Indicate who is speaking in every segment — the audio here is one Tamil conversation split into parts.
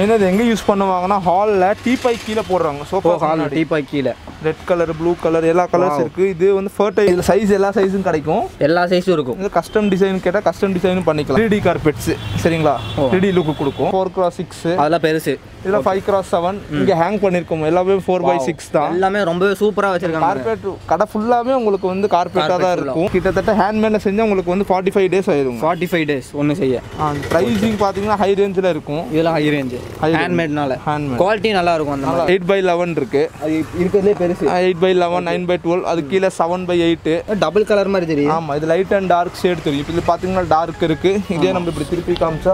Speaker 1: மெயினாக இது எங்கே யூஸ் பண்ணுவாங்கன்னா ஹாலில் டீபாய் கீழே போடுறாங்க
Speaker 2: ஓ
Speaker 1: சோஃபா
Speaker 2: ஹால் டீப்பாய் கீழே
Speaker 1: ரெட் கலர் ப்ளூ கலர் எல்லா கலர்ஸ் இருக்கு இது வந்து ஃபர்டை இதில் சைஸ் எல்லா சைஸும் கிடைக்கும்
Speaker 2: எல்லா சைஸும் இருக்கும்
Speaker 1: இது கஸ்டம் டிசைன் கேட்டால் கஸ்டம் டிசைனும் பண்ணிக்கலாம் த்ரீ டி கார்பெட்ஸ் சரிங்களா த்ரீ டி லுக்கு கொடுக்கும் ஃபோர் கிராஸ் சிக்ஸ்
Speaker 2: அதெல்லாம் பெருசு
Speaker 1: இதில் ஃபைவ் கிராஸ் செவன் இங்கே ஹேங் பண்ணியிருக்கோம் எல்லாமே ஃபோர் பை சிக்ஸ் தான்
Speaker 2: எல்லாமே ரொம்பவே சூப்பராக வச்சிருக்காங்க
Speaker 1: கார்பெட் கடை ஃபுல்லாகவே உங்களுக்கு வந்து கார்பெட்டாக தான் இருக்கும் கிட்டத்தட்ட ஹேண்ட்மேடில் செஞ்சால் உங்களுக்கு வந்து ஃபார்ட்டி ஃபைவ் டேஸ் ஆயிரும்
Speaker 2: ஃபார்ட்டி ஃபைவ் டேஸ் ஒன்று செய்ய
Speaker 1: ப்ரைஸிங் பார்த்தீங்கன்னா ஹை ரேஞ்சில் இருக்கும்
Speaker 2: இதெல்லாம் ஹை ரேஞ்சு
Speaker 1: High range.
Speaker 2: ஹேண்ட்மேட்னால
Speaker 1: ஹேண்ட்மேட்
Speaker 2: குவாலிட்டி நல்லா இருக்கும் அந்த மாதிரி
Speaker 1: எயிட் பை லெவன் இருக்கு
Speaker 2: அது இருக்கிறதுலே பெருசு
Speaker 1: eight by eleven nine by twelve அது கீழே seven by eight
Speaker 2: double colour மாதிரி தெரியும்
Speaker 1: ஆமாம் இது லைட் அண்ட் டார்க் ஷேட் தெரியும் இப்போ இது பார்த்தீங்கன்னா டார்க் இருக்கு இதே நம்ம இப்படி திருப்பி காமிச்சா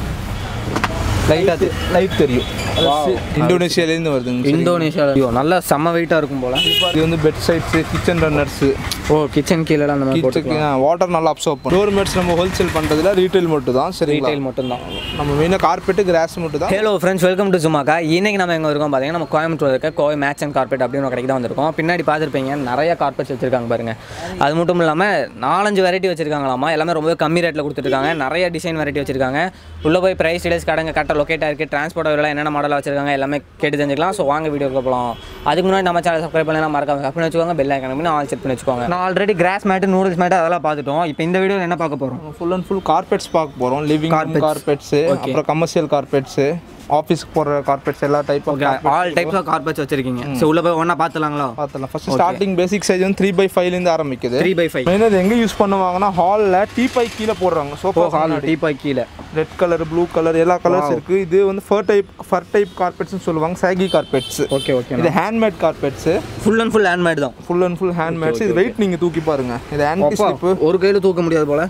Speaker 2: லைட்டாக
Speaker 1: லைட் தெரியும் இந்தோனேஷியாலேருந்து வருதுங்க
Speaker 2: இந்தோனேஷியா ஐயோ நல்லா செம்ம வெயிட்டாக இருக்கும் போல
Speaker 1: இது வந்து bed sides kitchen runners
Speaker 2: oh kitchen கீழே அந்த மாதிரி போட்டு
Speaker 1: கிச்சன் வாட்டர் நல்லா அப்சர்வ் பண்ணும் டோர் மேட்ஸ் நம்ம ஹோல்சேல் பண்ணுறதுல ரீட்டைல் மட்டும் தான் சரிங்களா
Speaker 2: ரீட்டைல் மட்டும்தான்
Speaker 1: நம்ம மெயினாக கார்பெட்டு கிராஸ் மட்டும் தான்
Speaker 2: hello friends welcome to Sumakka இன்னைக்கு நம்ம எங்கே இருக்கோம் பார்த்தீங்கன்னா நம்ம கோயம்புத்தூர் இருக்க கோவை மேட்ச் அண்ட் கார்பெட் அப்படின்னு ஒரு கடைக்கு தான் வந்திருக்கோம் பின்னாடி பார்த்துருப்பீங்க நிறைய கார்பெட்ஸ் வச்சிருக்காங்க பாருங்க அது மட்டும் இல்லாமல் நாலஞ்சு வெரைட்டி வச்சிருக்காங்களாமா எல்லாமே ரொம்ப கம்மி ரேட்டில் கொடுத்துருக்காங்க நிறைய டிசைன் வெரைட்டி வச்சிருக்காங்க உள்ளே போய் ப்ரைஸ் டீடைல்ஸ் கடைங்க கரெக்டாக லொக்கேட் ஆயிருக்கு டிரான்ஸ்போர்ட் வரலாம் என்னென்ன மாடலாக வச்சிருக்காங்க எல்லாமே கேட்டு தெரிஞ்சுக்கலாம் ஸோ வாங்க வீடியோக்கு போகலாம் அதுக்கு முன்னாடி நம்ம சேனல் சப்ஸ்கிரைப் பண்ணலாம் மறக்காம சப்ஸ்கிரைப் வச்சுக்கோங்க பெல் ஐக்கன் பண்ணி ஆல் செட் பண்ணி வச்சுக்கோங்க நான் already cross mat noodles mat அதெல்லாம் பார்த்துட்டோம் இப்போ இந்த வீடியோவில் என்ன பார்க்க போகிறோம்
Speaker 1: ஃபுல் அண்ட் ஃபுல் கார்பெட்ஸ் பார்க்க போகிறோம் லிவிங் கார்பெட்ஸு அப்புறம் கமர்ஷியல் கார்பெட்ஸு ஆஃபீஸ்க்கு போடுற கார்பெட்ஸ் எல்லா type of
Speaker 2: all types of carpets வச்சிருக்கீங்க ஸோ உள்ளே போய் ஒன்றா பார்த்துலாங்களா
Speaker 1: பார்த்துலாம் ஃபர்ஸ்ட் ஸ்டார்டிங் பேசிக் சைஸ் வந்து த்ரீ பை ஃபைவ்லேருந்து ஆரம்பிக்குது
Speaker 2: த்ரீ பை ஃபைவ்
Speaker 1: மெயினாக இது எங்கே யூஸ் பண்ணுவாங்கன்னா ஹாலில் டீபாய் கீழே போடுறாங்க
Speaker 2: ஓ
Speaker 1: சோஃபா
Speaker 2: ஹால் டீப்பாய் கீழே
Speaker 1: ரெட் கலர் ப்ளூ கலர் எல்லா கலர்ஸ் இருக்கு இது வந்து ஃபர் டைப் ஃபர் டைப் கார்பெட்ஸ்னு சொல்லுவாங்க சாகி கார்பெட்ஸ்
Speaker 2: ஓகே ஓகே
Speaker 1: இது handmade carpets
Speaker 2: full and full handmade தான்
Speaker 1: ஃபுல் அண்ட் ஃபுல் ஹேண்ட்மேட்ஸ் இது வெயிட் நீங்கள் தூக்கி பாருங்க இது ஆன்டி ஸ்லிப்பு
Speaker 2: ஒரு கையில் தூக்க முடியாது போல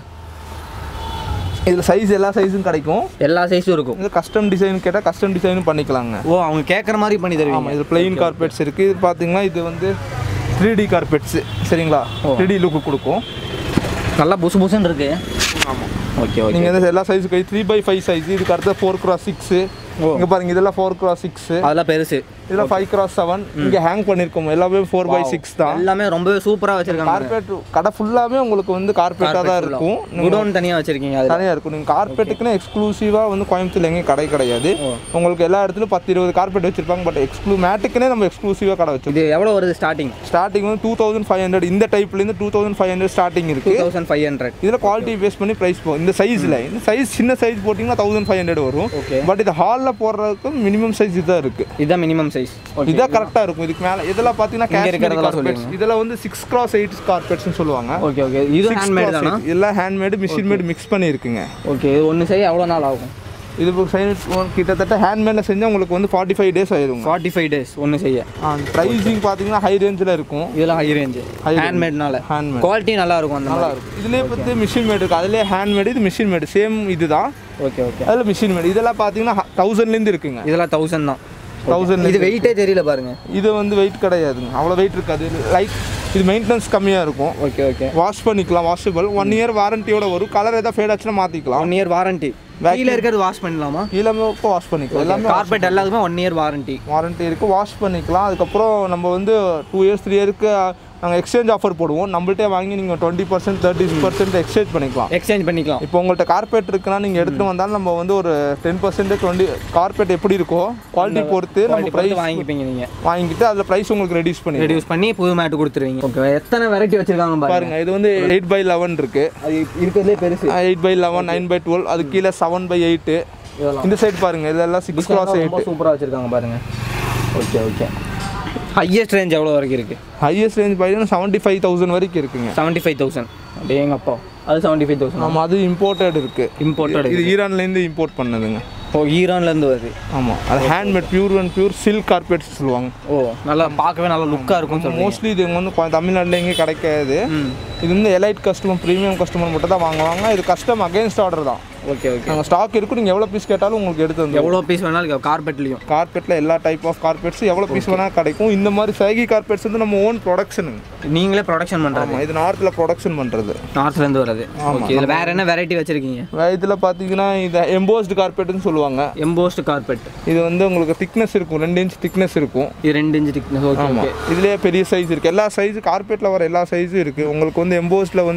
Speaker 1: இதில் சைஸ் எல்லா சைஸும் கிடைக்கும்
Speaker 2: எல்லா சைஸும் இருக்கும்
Speaker 1: இது கஸ்டம் டிசைன் கேட்டால் கஸ்டம் டிசைனும் பண்ணிக்கலாங்க
Speaker 2: ஓ அவங்க கேட்குற மாதிரி பண்ணி தருவீங்க
Speaker 1: ஆமாம் இது பிளெயின் கார்பெட்ஸ் இருக்குது இது பார்த்தீங்கன்னா இது வந்து த்ரீ டி கார்பெட்ஸ் சரிங்களா த்ரீ டி லுக்கு கொடுக்கும்
Speaker 2: நல்லா புசு புசுன்னு இருக்கு
Speaker 1: ஆமாம்
Speaker 2: ஓகே ஓகே
Speaker 1: நீங்கள் வந்து எல்லா சைஸு கை த்ரீ பை ஃபைவ் சைஸ் இதுக்கு அடுத்த ஃபோர் கிராஸ் சிக்ஸு இங்கே பாருங்க இதெல்லாம் ஃபோர் கிராஸ் சிக்ஸு
Speaker 2: அதெல்லாம் பெருசு
Speaker 1: இதெல்லாம் ஃபைவ் கிராஸ் செவன் இங்கே ஹேங் பண்ணியிருக்கோம் எல்லாமே ஃபோர் பை சிக்ஸ் தான்
Speaker 2: எல்லாமே ரொம்பவே சூப்பராக வச்சிருக்காங்க
Speaker 1: கார்பெட் கடை ஃபுல்லாகவே உங்களுக்கு வந்து கார்பெட்டாக தான் இருக்கும்
Speaker 2: குடோன் தனியாக வச்சிருக்கீங்க அது
Speaker 1: தனியாக இருக்கும் நீங்கள் கார்பெட்டுக்குன்னு எக்ஸ்க்ளூசிவாக வந்து கோயம்புத்தூர்ல எங்கேயும் கடை கிடையாது உங்களுக்கு எல்லா இடத்துலையும் பத்து இருபது கார்பெட் வச்சிருப்பாங்க பட் எக்ஸ்க்ளூ மேட்டுக்குன்னே நம்ம எக்ஸ்க்ளூசிவாக கடை வச்சிருக்கோம்
Speaker 2: இது எவ்வளோ வருது ஸ்டார்டிங்
Speaker 1: ஸ்டார்டிங் வந்து டூ தௌசண்ட் ஃபைவ் ஹண்ட்ரட் இந்த டைப்லேருந்து two thousand five hundred starting
Speaker 2: two
Speaker 1: இருக்குது
Speaker 2: தௌசண்ட் ஃபைவ் ஹண்ட்ரட்
Speaker 1: இதில் குவாலிட்டி பேஸ் பண்ணி ப்ரைஸ் போகும் இந்த சைஸில் இந்த சைஸ் சின்ன சைஸ் போட்டிங்கன்னா தௌசண்ட் ஃபைவ் ஹண்ட்ரட் வரும்
Speaker 2: Okay.
Speaker 1: பட் இது ஹாலில் போடுறதுக்கு மினிமம் சைஸ் இதாக இருக்குது
Speaker 2: இதுதான் மினிமம் சைஸ் ஓகே
Speaker 1: இதான் கரெக்டாக இருக்கும் இதுக்கு மேலே இதெல்லாம் பார்த்தீங்கன்னா
Speaker 2: இங்க
Speaker 1: காஷ்மீரி
Speaker 2: இருக்கிறதெல்லாம்
Speaker 1: கார்பெட்ஸ் இதெல்லாம் வந்து சிக்ஸ் கிராஸ் எயிட் கார்பெட்ஸ்னு சொல்லுவாங்க
Speaker 2: ஓகே ஓகே இது
Speaker 1: Six
Speaker 2: ஹேண்ட்மேட்
Speaker 1: cross
Speaker 2: தானா
Speaker 1: eight. எல்லாம் ஹேண்ட்மேடு மிஷின் மேடு மிக்ஸ் பண்ணியிருக்குங்க
Speaker 2: ஓகே இது ஒன்று செய்ய எவ்வளோ நாள் ஆகும்
Speaker 1: இது இப்போ சைன் கிட்டத்தட்ட ஹேண்ட்மேடில் செஞ்சால் உங்களுக்கு வந்து ஃபார்ட்டி ஃபைவ் டேஸ் ஆயிருங்க
Speaker 2: ஃபார்ட்டி ஃபைவ் டேஸ் ஒன்று செய்ய
Speaker 1: ப்ரைஸிங் பார்த்தீங்கன்னா ஹை ரேஞ்சில் இருக்கும்
Speaker 2: இதெல்லாம் ஹை ரேஞ்சு
Speaker 1: High range.
Speaker 2: ஹேண்ட்மேட்னால
Speaker 1: ஹேண்ட்மேட்
Speaker 2: குவாலிட்டி நல்லா இருக்கும் அந்த
Speaker 1: நல்லா
Speaker 2: மாதிரி
Speaker 1: இருக்கும் இதுலேயே பார்த்து மிஷின் மேடு இருக்குது அதுலேயே ஹேண்ட்மேடு இது மிஷின் மேடு சேம் இதுதான்
Speaker 2: ஓகே ஓகே
Speaker 1: அதில் மிஷின் மேடு இதெல்லாம் பார்த்தீங்கன்னா தௌசண்ட்லேருந்து இருக்குங்க
Speaker 2: இதெல்லாம் தௌசண்ட் தான்
Speaker 1: தௌசண்ட்
Speaker 2: இது வெயிட்டே தெரியல பாருங்க
Speaker 1: இது வந்து வெயிட் கிடையாதுங்க அவ்வளோ வெயிட் இருக்காது லைக் இது மெயின்டெனன்ஸ் கம்மியாக இருக்கும்
Speaker 2: ஓகே ஓகே
Speaker 1: வாஷ் பண்ணிக்கலாம் வாஷபிள் ஒன் இயர் வாரண்டியோட வரும் கலர் ஏதாவது ஃபேட் ஆச்சுன்னா மாற்றிக்கலாம்
Speaker 2: ஒன் இயர் வாரண்டி கீழே இருக்கிறது வாஷ் பண்ணலாமா
Speaker 1: எல்லாமே இப்போ வாஷ் பண்ணிக்கலாம் எல்லாமே
Speaker 2: கார்பெட் எல்லாத்துக்குமே ஒன் இயர் வாரண்டி
Speaker 1: வாரண்டி இருக்குது வாஷ் பண்ணிக்கலாம் அதுக்கப்புறம் நம்ம வந்து டூ இயர்ஸ் த்ரீ இயருக்கு நாங்கள் எக்ஸ்சேஞ்ச் ஆஃபர் போடுவோம் நம்மள்ட்டே வாங்கி நீங்கள் twenty percent thirty percent exchange பண்ணிக்கலாம்
Speaker 2: எக்ஸ்சேஞ்ச் பண்ணிக்கலாம்
Speaker 1: இப்போ உங்கள்கிட்ட கார்பெட் இருக்குன்னா நீங்கள் எடுத்துகிட்டு வந்தாலும் நம்ம வந்து ஒரு டென் பர்சன்ட் டுவெண்ட்டி கார்பெட் எப்படி இருக்கோ குவாலிட்டி பொறுத்து நம்ம
Speaker 2: குவாலிட்டி
Speaker 1: ப்ரைஸ்
Speaker 2: பார்த்து வாங்கிப்பீங்க நீங்கள்
Speaker 1: வாங்கிட்டு அதில் ப்ரைஸ் உங்களுக்கு ரெடியூஸ் பண்ணி
Speaker 2: ரெடியூஸ் பண்ணி புது மேட் கொடுத்துருவீங்க ஓகே எத்தனை வெரைட்டி வச்சிருக்காங்க பாருங்க
Speaker 1: பாருங்க இது வந்து எயிட் பை லெவன் இருக்குது
Speaker 2: அது இருக்கிறதுலே பெருசு
Speaker 1: eight by eleven nine by twelve அது கீழே செவன் பை எயிட்டு
Speaker 2: இதெல்லாம்
Speaker 1: இந்த சைடு பாருங்க இதெல்லாம் சிக்ஸ் கிராஸ் எயிட்
Speaker 2: ரொம்ப சூப்பராக வச்சிருக்காங்க பாருங்க ஓகே ஓகே ஹையஸ்ட் ரேஞ்ச் எவ்வளோ வரைக்கும் இருக்கு
Speaker 1: ஹையஸ்ட் ரேஞ்ச் பார்த்தீங்கன்னா செவன்ட்டி ஃபைவ் தௌசண்ட் வரைக்கும் இருக்குங்க
Speaker 2: செவன்ட்டி ஃபைவ் தௌசண்ட் அப்படியே எங்கள் அப்பா அது செவன்ட்டி ஃபைவ் தௌசண்ட்
Speaker 1: ஆமாம் அது இம்போர்ட்டட் இருக்குது
Speaker 2: இம்போர்ட்டட்
Speaker 1: இது ஈரான்லேருந்து இம்போர்ட் பண்ணதுங்க
Speaker 2: ஓ ஈரான்லேருந்து வருது
Speaker 1: ஆமாம் அது handmade pure and pure silk carpets சொல்லுவாங்க
Speaker 2: ஓ நல்லா பார்க்கவே நல்லா லுக்காக இருக்கும் சொல்லுங்க
Speaker 1: மோஸ்ட்லி இது இங்க வந்து கொ- தமிழ்நாட்டுல எங்கேயும் கிடைக்காது இது வந்து எலைட் கஸ்டமர் ப்ரீமியம் கஸ்டமர் மட்டும் தான் வாங்குவாங்க இது கஸ்டம் அகைன்ஸ்ட் ஆர்டர் தான்
Speaker 2: ஓகே ஓகே
Speaker 1: நாங்கள் ஸ்டாக் இருக்கும் நீங்கள் எவ்வளோ பீஸ் கேட்டாலும் உங்களுக்கு எடுத்து வந்து
Speaker 2: எவ்வளோ பீஸ் வேணாலும் கார்பெட்லேயும்
Speaker 1: கார்பெட்டில் எல்லா டைப் ஆஃப் கார்பெட்ஸ் எவ்வளோ பீஸ் வேணால் கிடைக்கும் இந்த மாதிரி சைகி கார்பெட்ஸ் வந்து நம்ம ஓன் ப்ரொடக்ஷனுங்க
Speaker 2: நீங்களே ப்ரொடக்ஷன் பண்ணுறது
Speaker 1: ஆமாம் இது நார்த்தில் ப்ரொடக்ஷன் பண்ணுறது
Speaker 2: நார்த்லேருந்து வருது ஓகே இதில் வேறு என்ன வெரைட்டி வச்சுருக்கீங்க
Speaker 1: இதில் பார்த்தீங்கன்னா இது எம்போஸ்டு கார்பெட்னு சொல்லுவாங்க
Speaker 2: எம்போஸ்ட் கார்பெட்
Speaker 1: இது வந்து உங்களுக்கு திக்னஸ் இருக்கும் ரெண்டு இன்ச் திக்னஸ் இருக்கும்
Speaker 2: இது ரெண்டு இன்ச்சு திக்னஸ் ஓகே ஓகே
Speaker 1: இதுலேயே பெரிய சைஸ் இருக்குது எல்லா சைஸு கார்பெட்டில் வர எல்லா சைஸும் இருக்குது உங்களுக்கு வந்து எம்போஸ்டில் வந்து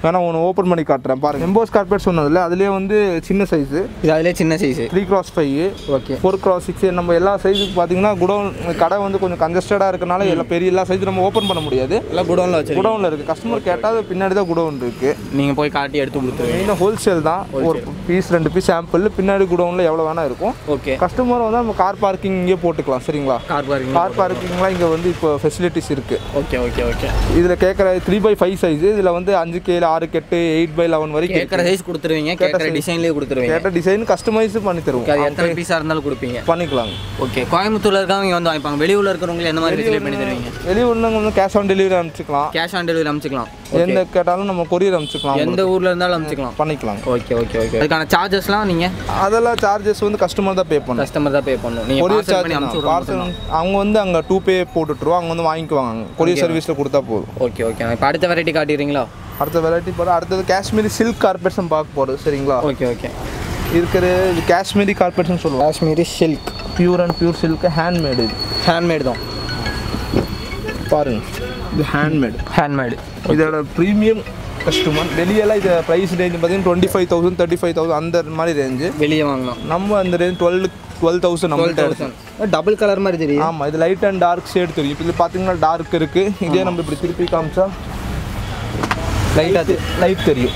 Speaker 1: வேணா ஒன்று ஓப்பன் பண்ணி காட்டுறேன் பாருங்க எம்போஸ் கார்பெட் சொன்னதில்ல அதுலேயே வந்து சின்ன சைஸு
Speaker 2: இது அதிலே சின்ன size
Speaker 1: three cross five
Speaker 2: okay
Speaker 1: four cross six நம்ம எல்லா சைஸுக்கு பார்த்தீங்கன்னா குடோன் கடை வந்து கொஞ்சம் கன்ஜஸ்டடாக இருக்கனால எல்லா பெரிய எல்லா சைஸும் நம்ம ஓப்பன் பண்ண முடியாது
Speaker 2: எல்லாம் குடோனில் வச்சிருக்கீங்க
Speaker 1: குடோனில் இருக்குது கஸ்டமர் கேட்டால் அது பின்னாடி தான் குடோன் இருக்குது
Speaker 2: நீங்கள் போய் காட்டி எடுத்து கொடுத்துருவீங்க
Speaker 1: மெயினாக ஹோல்சேல் தான் ஒரு பீஸ் ரெண்டு பீஸ் சாம்பிள் பின்னாடி குடோனில் எவ்வளோ வேணா இருக்கும்
Speaker 2: ஓகே
Speaker 1: கஸ்டமர் வந்து நம்ம கார் பார்க்கிங் இங்கே போட்டுக்கலாம் சரிங்களா
Speaker 2: கார் பார்க்கிங்
Speaker 1: கார் பார்க்கிங்லாம் இங்கே வந்து இப்போ ஃபெசிலிட்டிஸ் இருக்குது
Speaker 2: ஓகே ஓகே ஓகே
Speaker 1: இதில் கேட்குற த்ரீ பை ஃபைவ் சைஸ் இதில் வந்து அஞ்சு கேல ஆறு கெட்டு எயிட் பை லெவன் வரைக்கும்
Speaker 2: கேட்குற சைஸ் கொடுத்துருவீங்க கேட்குற டிசைன்லேயே கொடுத்துருவீங்க
Speaker 1: கேட்ட டிசைன் கஸ்டமைஸ் பண்ணி தருவோம்
Speaker 2: அது எத்தனை பீஸாக இருந்தாலும் கொடுப்பீங்க
Speaker 1: பண்ணிக்கலாங்க
Speaker 2: ஓகே கோயம்புத்தூர்ல இருக்கவங்க வந்து வாங்கிப்பாங்க வெளியூர்ல இருக்கிறவங்க எந்த மாதிரி ஃபெசிலிட்டி பண்ணி தருவீங்க
Speaker 1: வெளியூர்ல வந்து கேஷ் ஆன் டெலிவரி அனுப்பிச்சிக்கலாம்
Speaker 2: கேஷ் ஆன் டெலிவரி அனுப்பிச்சிக்கலாம்
Speaker 1: எந்த கேட்டாலும் நம்ம கொரியர் அனுப்பிச்சிக்கலாம்
Speaker 2: எந்த ஊர்ல இருந்தாலும் அனுப்பிச்சிக்கலாம்
Speaker 1: பண்ணிக்கலாம்
Speaker 2: ஓகே ஓகே ஓகே அதுக்கான சார்ஜஸ்லாம் நீங்க
Speaker 1: அதெல்லாம் சார்ஜஸ் வந்து கஸ்டமர் தான் பே பண்ணணும்
Speaker 2: கஸ்டமர் தான் பே பண்ணணும் நீங்க
Speaker 1: கொரியர்
Speaker 2: பார்சல் பண்ணி
Speaker 1: சார்ஜ்
Speaker 2: அனுப்பிச்சு
Speaker 1: பார்சல் அவங்க வந்து அங்கே டூ பே போட்டுட்டுருவோம் அவங்க வந்து வாங்கிக்குவாங்க கொரியர் சர்வீஸில் கொடுத்தா போதும்
Speaker 2: ஓகே ஓகே இப்போ அடுத்த வெரைட்டி காட்டிடுறீங்களா
Speaker 1: அடுத்த வெரைட்டி போகிற அடுத்தது காஷ்மீரி சில்க் கார்பெட்ஸ் பார்க்க போகிறது சரிங்களா
Speaker 2: ஓகே ஓகே
Speaker 1: இருக்கிற இது காஷ்மீரி கார்பெட்ஸ்னு சொல்லுவோம்
Speaker 2: Kashmiri silk
Speaker 1: pure and pure silk handmade இது
Speaker 2: ஹேண்ட்மேட் தான்
Speaker 1: பாருங்க இது ஹேண்ட்மேட்
Speaker 2: ஹேண்ட்மேட்
Speaker 1: இதோட ப்ரீமியம் கஸ்டமர் வெளியெல்லாம் இது ப்ரைஸ் ரேஞ்ச் பார்த்தீங்கன்னா twenty five thousand thirty five thousand அந்த மாதிரி ரேஞ்சு
Speaker 2: வெளியே வாங்கலாம்
Speaker 1: நம்ம அந்த range twelve twelve thousand
Speaker 2: twelve
Speaker 1: நம்மள்ட்ட
Speaker 2: தௌசண்ட் டபுள் கலர் மாதிரி தெரியும்
Speaker 1: ஆமாம் இது லைட் அண்ட் டார்க் ஷேட் தெரியும் இப்போ இது பார்த்தீங்கன்னா டார்க் இருக்குது இதே நம்ம இப்படி திருப்பி காமிச்சா லைட் லைட் தெரியும்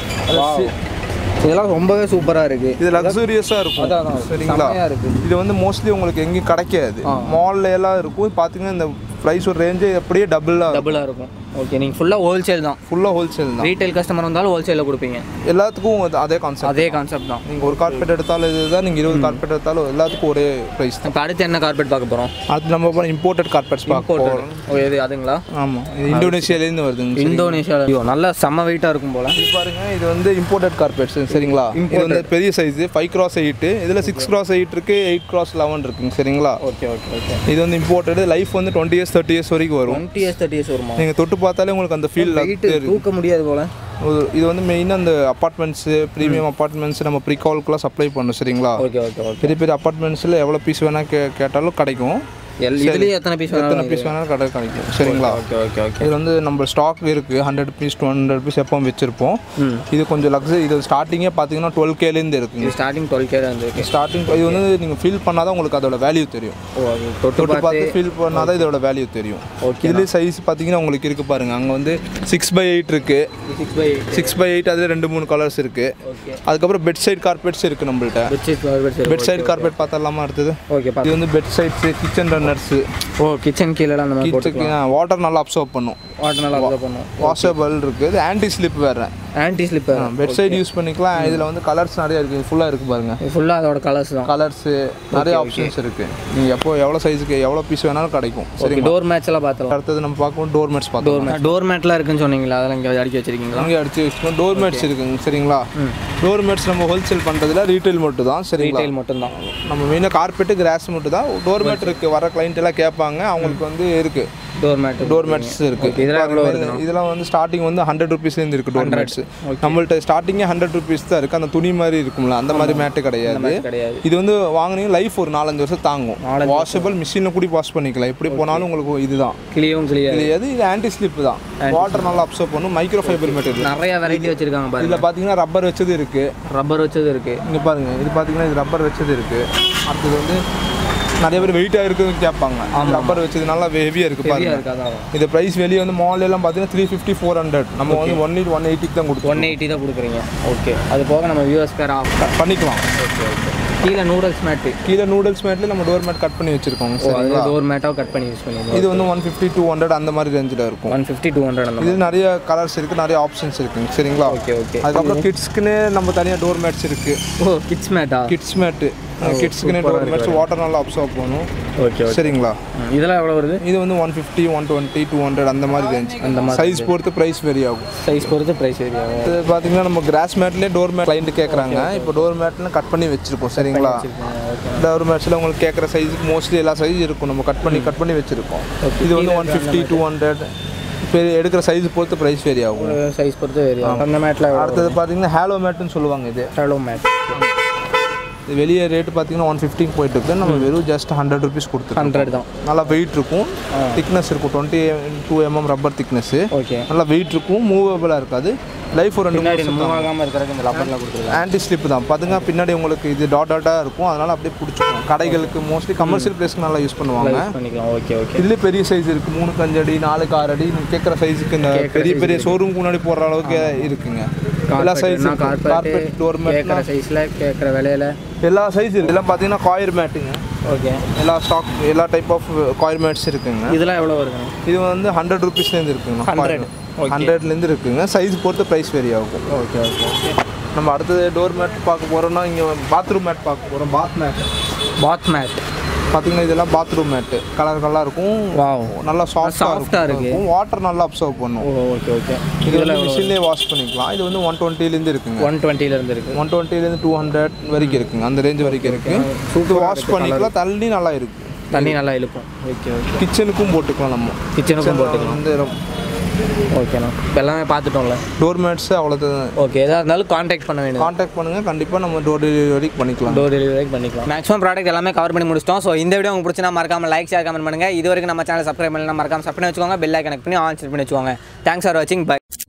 Speaker 2: இதெல்லாம் ரொம்பவே சூப்பராக இருக்கு
Speaker 1: இது லக்ஸூரியஸாக இருக்கும்
Speaker 2: அதான், அதான்.
Speaker 1: சரிங்களா
Speaker 2: செம்மையா இருக்கு.
Speaker 1: இது வந்து மோஸ்ட்லி உங்களுக்கு எங்கேயும் கிடைக்காது
Speaker 2: ஆ.
Speaker 1: மால்ல எல்லாம் இருக்கும் பார்த்தீங்கன்னா இந்த ப்ரைஸ் ஒரு ரேஞ்சு அப்படியே டபுளாக
Speaker 2: டபுளாக இருக்கும் ஓகே நீங்கள் ஃபுல்லாக ஹோல்சேல் தான்
Speaker 1: ஃபுல்லாக ஹோல்சேல் தான்
Speaker 2: ரீட்டைல் கஸ்டமர் வந்தாலும் ஹோல்சேலில் கொடுப்பீங்க
Speaker 1: எல்லாத்துக்கும் அது- அதே கான்செப்ட்
Speaker 2: அதே கான்செப்ட் தான்
Speaker 1: நீங்கள் ஒரு கார்பெட் எடுத்தாலும் இதுதான் நீங்கள் இருபது கார்பெட் எடுத்தாலும் எல்லாத்துக்கும் ஒரே ப்ரைஸ் தான்
Speaker 2: இப்போ அடுத்து என்ன கார்பெட் பார்க்க போகிறோம்
Speaker 1: அடுத்து நம்ம போனால் இம்போர்ட்டட் கார்பெட்ஸ் பார்க்க போகிறோம்
Speaker 2: ஓ இது அதுங்களா
Speaker 1: ஆமாம் இது இந்தோனேஷியாலேருந்து வருதுங்க சரி.
Speaker 2: இந்தோனேஷியா ஐயோ நல்லா செம்ம வெயிட்டாக இருக்கும் போல
Speaker 1: இது பாருங்க இது வந்து இம்போர்ட்டட் கார்பெட்ஸ் சரிங்களா இது வந்து பெரிய சைஸ் ஃபைவ் கிராஸ் எயிட்டு இதில் சிக்ஸ் கிராஸ் எயிட் இருக்கு எயிட் கிராஸ் லெவன் இருக்குங்க சரிங்களா
Speaker 2: ஓகே ஓகே ஓகே
Speaker 1: இது வந்து இம்போர்ட்டட் லைஃப் வந்து டுவெண்ட்டி இயர்ஸ் தேர்ட்டி இயர்ஸ் வரைக்கும் வரும்
Speaker 2: டுவெண்ட்டி இயர்ஸ் தேர்ட்டி இயர்ஸ் வருமா
Speaker 1: நீங்கள் தொட்டு பார்த்தாலே உங்களுக்கு அந்த ஃபீல்
Speaker 2: வெயிட் தூக்க முடியாது போல
Speaker 1: இது வந்து மெயினாக அந்த அப்பார்ட்மெண்ட்ஸு ப்ரீமியம் அப்பார்ட்மெண்ட்ஸ் நம்ம ப்ரீகால்க்குலாம் சப்ளை பண்ணணும் சரிங்களா
Speaker 2: ஓகே ஓகே ஓகே
Speaker 1: பெரிய பெரிய அப்பார்ட்மெண்ட்ஸில் எவ்வளோ பீஸ் வேணால் கே கேட்டாலும் கிடைக்கும்
Speaker 2: எல் இதுலேயே எத்தனை பீஸ்
Speaker 1: எத்தனை பீஸ் வேணாலும் கடை கிடைக்கும் சரிங்களா
Speaker 2: ஓகே ஓகே ஓகே
Speaker 1: இது வந்து நம்ம ஸ்டாக் இருக்குது hundred piece two hundred piece எப்பவும் வச்சுருப்போம் இது கொஞ்சம் லக்ஸரி இது ஸ்டார்டிங்கே பார்த்தீங்கன்னா டுவெல் கேலேருந்து இருக்குங்க
Speaker 2: இது ஸ்டார்டிங் டுவெல் கே இருந்திருக்கு
Speaker 1: ஸ்டார்டிங் இது வந்து நீங்கள் ஃபீல் பண்ணாதான் உங்களுக்கு அதோட வேல்யூ தெரியும்
Speaker 2: ஓ அது தொட்டு
Speaker 1: தொட்டு
Speaker 2: பார்த்து
Speaker 1: பார்த்து ஃபீல் பண்ணாதான் இதோட வேல்யூ தெரியும்
Speaker 2: ஓகே
Speaker 1: இதுலேயே சைஸ் பார்த்தீங்கன்னா உங்களுக்கு இருக்குது பாருங்க அங்கே வந்து சிக்ஸ் பை எயிட் இருக்குது
Speaker 2: six by
Speaker 1: six by eight அதில் ரெண்டு மூணு கலர்ஸ் இருக்குது
Speaker 2: ஓகே
Speaker 1: அதுக்கப்புறம் பெட் சைட் கார்பெட்ஸ் இருக்குது நம்மள்ட்ட
Speaker 2: bedsheet bedsheet
Speaker 1: bed side carpet பார்த்தலாமா அடுத்தது
Speaker 2: ஓகே
Speaker 1: இது வந்து bed sides kitchen runners
Speaker 2: oh kitchen கீழே அந்த மாதிரி போட்டு
Speaker 1: கிச்சனுக்கு வாட்டர் நல்லா அப்சர்வ் பண்ணும்
Speaker 2: வாட்டர் நல்லா அப்சர்வ் பண்ணும்
Speaker 1: வாஷபிள் இருக்குது இது ஆன்டி ஸ்லிப் வேறு
Speaker 2: anti slipper
Speaker 1: bed side use பண்ணிக்கலாம் இதில் வந்து கலர்ஸ் நிறைய இருக்குது ஃபுல்லாக இருக்குது பாருங்க
Speaker 2: இது ஃபுல்லாக அதோட கலர்ஸ் தான்
Speaker 1: கலர்ஸு நிறைய ஆப்ஷன்ஸ் இருக்குது நீங்கள் எப்போ எவ்வளோ சைஸுக்கு எவ்வளோ பீஸ் வேணாலும் கிடைக்கும் சரி
Speaker 2: டோர் மேட்ச் எல்லாம் பார்த்தலாம்
Speaker 1: அடுத்தது நம்ம பார்க்கணும் டோர் மேட்ஸ் பார்த்தோம்
Speaker 2: டோர் மேட் டோர் மேட்லாம் இருக்குன்னு சொன்னீங்களா அதெல்லாம் இங்கே அடிக்க வச்சிருக்கீங்களா
Speaker 1: அங்கே அடிச்சு வச்சுக்கோம் டோர் மேட்ஸ் இருக்குங்க சரிங்களா டோர் மேட்ஸ் நம்ம ஹோல்சேல் பண்ணுறதுல ரீட்டைல் மட்டும் தான் சரிங்களா
Speaker 2: ரீட்டைல் மட்டும்தான்
Speaker 1: நம்ம மெயினாக கார்பெட்டு கிராஸ் மட்டும் தான் டோர் மேட் இருக்குது வர கிளைண்ட் எல்லாம் கேட்பாங்க அவங்களுக்கு வந்து இருக்குது
Speaker 2: டோர் மேட்
Speaker 1: டோர் மேட்ஸ் இருக்கு
Speaker 2: இதெல்லாம் எவ்வளோ
Speaker 1: பாருங்க, இதெல்லாம் வந்து ஸ்டார்டிங் வந்து ஹண்ட்ரட் ருபீஸ்லேருந்து இருக்கு டோர் மேட்ஸ் நம்மள்ட்ட ஸ்டார்டிங்கே ஹண்ட்ரட் ருபீஸ் தான் இருக்கு அந்த துணி மாதிரி இருக்கும்ல அந்த மாதிரி மேட்டு கிடையாது
Speaker 2: கிடையாது
Speaker 1: இது வந்து வாங்குனீங்க லைஃப் ஒரு நாலஞ்சு வருஷம் தாங்கும் வாஷபிள் மிஷினில் கூட வாஷ் பண்ணிக்கலாம் எப்படி போனாலும் உங்களுக்கு இதுதான்
Speaker 2: கிளியும் கிளியர்
Speaker 1: கிடையாது இது ஆன்டி ஸ்லிப் தான் வாட்டர் நல்லா அப்சர்வ் பண்ணும் மைக்ரோ ஃபைபர் மெட்டீரியல்
Speaker 2: நிறைய வெரைட்டி வச்சிருக்காங்க பாருங்க
Speaker 1: இதில் பார்த்தீங்கன்னா ரப்பர் வச்சது இருக்கு
Speaker 2: ரப்பர் வச்சது இருக்கு
Speaker 1: இங்கே பாருங்க இது பார்த்தீங்கன்னா இது ரப்பர் வச்சது இருக்கு அடுத்தது வந்து நிறைய பேர் வெயிட்டாக இருக்குன்னு கேட்பாங்க ரப்பர் வச்சது நல்லா ஹெவியாக இருக்கு
Speaker 2: ஹெவியாக
Speaker 1: பாருங்க
Speaker 2: இருக்காதான்
Speaker 1: இது ப்ரைஸ் வெளியே வந்து மால் எல்லாம் பார்த்தீங்கன்னா த்ரீ ஃபிஃப்டி ஃபோர் ஹண்ட்ரட் நம்ம வந்து ஒன் எயிட் ஒன் எயிட்டிக்கு தான் கொடுத்தோம்
Speaker 2: ஒன் எயிட்டி தான் கொடுக்குறீங்க ஓகே அது போக நம்ம வியூஎஸ் பேர் ஆஃப்
Speaker 1: பண்ணிக்கலாம்
Speaker 2: ஓகே ஓகே கீழே நூடுல்ஸ் மேட்டு
Speaker 1: கீழே நூடுல்ஸ் மேட்ல நம்ம டோர் மேட் கட் பண்ணி வச்சிருக்கோம்
Speaker 2: ஓ அது
Speaker 1: சரிங்களா
Speaker 2: டோர் மேட்டாக கட் பண்ணி யூஸ் பண்ணிடுவோம்
Speaker 1: இது வந்து ஒன் ஃபிஃப்டி டூ ஹண்ட்ரட் அந்த மாதிரி ரேஞ்சில் இருக்கும்
Speaker 2: ஒன் ஃபிஃப்டி டூ ஹண்ட்ரட் அந்த
Speaker 1: இது நிறைய கலர்ஸ் இருக்குது நிறைய ஆப்ஷன்ஸ் இருக்குங்க சரிங்களா
Speaker 2: ஓகே ஓகே
Speaker 1: அதுக்கப்புறம் கிட்ஸ்க்குன்னு நம்ம தனியாக டோர் மேட்ஸ் இருக்குது
Speaker 2: ஓ கிட்ஸ் மேட்டா
Speaker 1: கிட்ஸ் மேட்டு கிட்ஸ்க்குன்னு டோர் மேட்ஸ் வாட்டர் நல்லா அப்சர்வ் பண்ணும்
Speaker 2: ஓகே ஓகே
Speaker 1: சரிங்களா
Speaker 2: இதெல்லாம் எவ்வளோ வருது
Speaker 1: இது வந்து one fifty one twenty two hundred அந்த மாதிரி ரேஞ்ச் அந்த மாதிரி சைஸ் பொறுத்து ப்ரைஸ் வெரி ஆகும்
Speaker 2: சைஸ் பொறுத்து ப்ரைஸ் ஏரியா
Speaker 1: இது பார்த்தீங்கன்னா நம்ம கிராஸ் மேட்லேயே டோர் மேட் கிளைண்ட் கேட்குறாங்க இப்போ டோர் மேட்ல கட் பண்ணி வச்சிருக்கோம் சரிங்களா டோர் மேட்ஸில் உங்களுக்கு கேட்குற சைஸுக்கு மோஸ்ட்லி எல்லா சைஸ் இருக்கும் நம்ம கட் பண்ணி கட் பண்ணி வச்சிருக்கோம் இது வந்து ஒன் ஃபிஃப்டி டூ ஹண்ட்ரட் பெரிய எடுக்கிற சைஸ் பொறுத்து ப்ரைஸ் வெரி ஆகும்
Speaker 2: சைஸ் பொறுத்து ஏரியா அந்த மேட்டில்
Speaker 1: அடுத்தது பார்த்தீங்கன்னா ஹேலோ மேட்னு சொல்லுவாங்க இது
Speaker 2: ஹலோ மேட்
Speaker 1: இது வெளியே ரேட்டு பார்த்தீங்கன்னா ஒன் ஃபிஃப்டின் போயிட்டு இருக்கு நம்ம வெறும் ஜஸ்ட் ஹண்ட்ரட் ருபீஸ் கொடுத்துருக்கோம்
Speaker 2: ஹண்ட்ரட் தான்
Speaker 1: நல்லா வெயிட் இருக்கும் திக்னஸ் இருக்கும் twenty two mm rubber thickness
Speaker 2: okay
Speaker 1: நல்லா வெயிட் இருக்கும் மூவபிளாக இருக்காது லைஃப் ஒரு ரெண்டு
Speaker 2: பின்னாடி
Speaker 1: மூணு
Speaker 2: மூவ் ஆகாமல் இருக்கிறதுக்கு இந்த லப்பரில் கொடுத்துருக்காங்க
Speaker 1: ஆன்டி ஸ்லிப் தான் பாத்துங்க பின்னாடி உங்களுக்கு இது டாட் டாட்டாக இருக்கும் அதனால அப்படியே பிடிச்சிக்கும் கடைகளுக்கு மோஸ்ட்லி கமர்ஷியல் பிளேஸ்க்கு நல்லா யூஸ் பண்ணுவாங்க
Speaker 2: யூஸ் பண்ணிக்கலாம் ஓகே ஓகே
Speaker 1: இதுலேயே பெரிய சைஸ் இருக்குது மூணுக்கு அஞ்சு அடி நாலுக்கு ஆறு அடி நீங்கள் கேட்குற சைஸுக்கு இந்த பெரிய பெரிய ஷோரூமுக்கு முன்னாடி போடுற அளவுக்கு இருக்குங்க எல்லா சைஸ் கார்பெட் டோர் மேட்
Speaker 2: கேட்குற சைஸில் கேட்குற விலையில
Speaker 1: எல்லா சைஸ் இருக்குது எல்லாம் பார்த்தீங்கன்னா காயர் மேட்டுங்க
Speaker 2: ஓகே
Speaker 1: எல்லா ஸ்டாக் எல்லா டைப் ஆஃப் காயர் மேட்ஸ் இருக்குங்க
Speaker 2: இதெல்லாம் எவ்வளோ வருதுங்க
Speaker 1: இது வந்து ஹண்ட்ரட் ருபீஸ்லேருந்து இருக்குங்க
Speaker 2: 100, okay.
Speaker 1: ஹண்ட்ரட்லேருந்து இருக்குங்க சைஸ் பொறுத்து ப்ரைஸ் வேரி ஆகும்
Speaker 2: ஓகே ஓகே ஓகே
Speaker 1: நம்ம அடுத்தது டோர் மேட் பார்க்க போகிறோம்னா இங்கே பாத்ரூம் மேட் பார்க்க போகிறோம் பாத் மேட்
Speaker 2: பாத் மேட்
Speaker 1: பார்த்தீங்கன்னா இதெல்லாம் பாத்ரூம் மேட்டு கலர் கலராக இருக்கும்
Speaker 2: வாவ்
Speaker 1: நல்லா சாஃப்டாக
Speaker 2: Soft-ஆ இருக்கு.
Speaker 1: இருக்கும் வாட்டர் நல்லா அப்சர்வ் பண்ணும்
Speaker 2: ஓ ஓகே ஓகே
Speaker 1: இது வந்து மிஷின்லேயே வாஷ் பண்ணிக்கலாம் இது வந்து ஒன் டுவெண்ட்டிலேருந்து இருக்குங்க
Speaker 2: ஒன் டுவெண்ட்டிலேருந்து இருக்குது
Speaker 1: ஒன் டுவெண்ட்டிலேருந்து டூ ஹண்ட்ரட் வரைக்கும் இருக்குங்க அந்த ரேஞ்ச் வரைக்கும் இருக்குது சூப்பர் வாஷ் பண்ணிக்கலாம் தள்ளி நல்லா இருக்கு
Speaker 2: தண்ணி நல்லா இழுக்கும் ஓகே ஓகே
Speaker 1: கிச்சனுக்கும் போட்டுக்கலாம் நம்ம
Speaker 2: கிச்சனுக்கும் போட்டுக்கலாம்
Speaker 1: வந்து
Speaker 2: ஓகேண்ணா இப்போ எல்லாமே பார்த்துட்டோம்ல
Speaker 1: டோர் மேட்ஸ் அவ்வளோது
Speaker 2: ஓகே எதாக இருந்தாலும் காண்டாக்ட் பண்ண வேண்டியது
Speaker 1: காண்டாக்ட் பண்ணுங்கள் கண்டிப்பாக நம்ம டோர் டெலிவரி பண்ணிக்கலாம்
Speaker 2: டோர் டெலிவரி பண்ணிக்கலாம் மேக்ஸிமம் ப்ராடக்ட் எல்லாமே கவர் பண்ணி முடிச்சிட்டோம் ஸோ இந்த வீடியோ உங்களுக்கு பிடிச்சினா மறக்காம லைக் ஷேர் கமெண்ட் பண்ணுங்க இது வரைக்கும் நம்ம சேனல் சப்ஸ்கிரைப் பண்ணலாம் மறக்காம சப் பண்ணி வச்சுக்கோங்க பெல் ஐக்கன் பண்ணி ஆன் செட் பண்ணி வச்சுக்கோங்க தேங்க்ஸ் ஃபார் வாட்சிங் பை